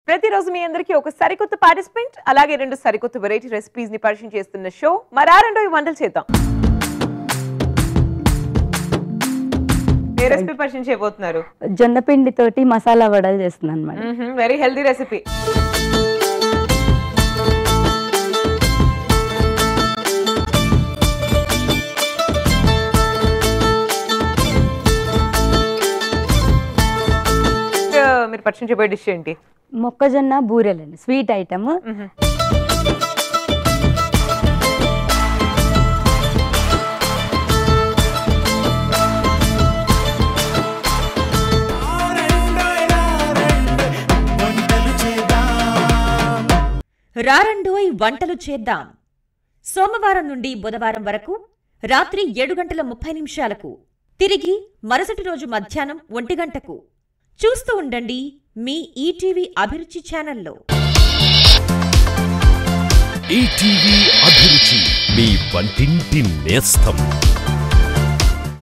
ప్రతిరోజు మీ అందరికీ ఒక సరికొత్త పార్టిసిపెంట్ అలాగే రెండు సరికొత్త వెరైటీ రెసిపీస్ ని పరిచయం చేస్తున్న షో మరా రెండో ఈ వంటలు చేద్దాం ఏ రెసిపీ పరిచయం చేయబోతున్నారు జొన్న పిండి తోటి మసాలా వడలు చేస్తున్నాను అనమాట వెరీ హెల్దీ రెసిపీ మీరు పరిచయం చేయబోయే డిష్ ఏంటి మొక్కజొన్న బూరెలండి స్వీట్ ఐటమ్ రారండోయ్ వంటలు చేద్దాం సోమవారం నుండి బుధవారం వరకు రాత్రి ఏడు గంటల ముప్పై నిమిషాలకు తిరిగి మరుసటి రోజు మధ్యాహ్నం ఒంటి గంటకు చూస్తూ ఉండండి మీ ఈటీవీ అభిరుచి ఛానల్లో ఈటీవీ అభిరుచి మీ వంటింటి నేస్తం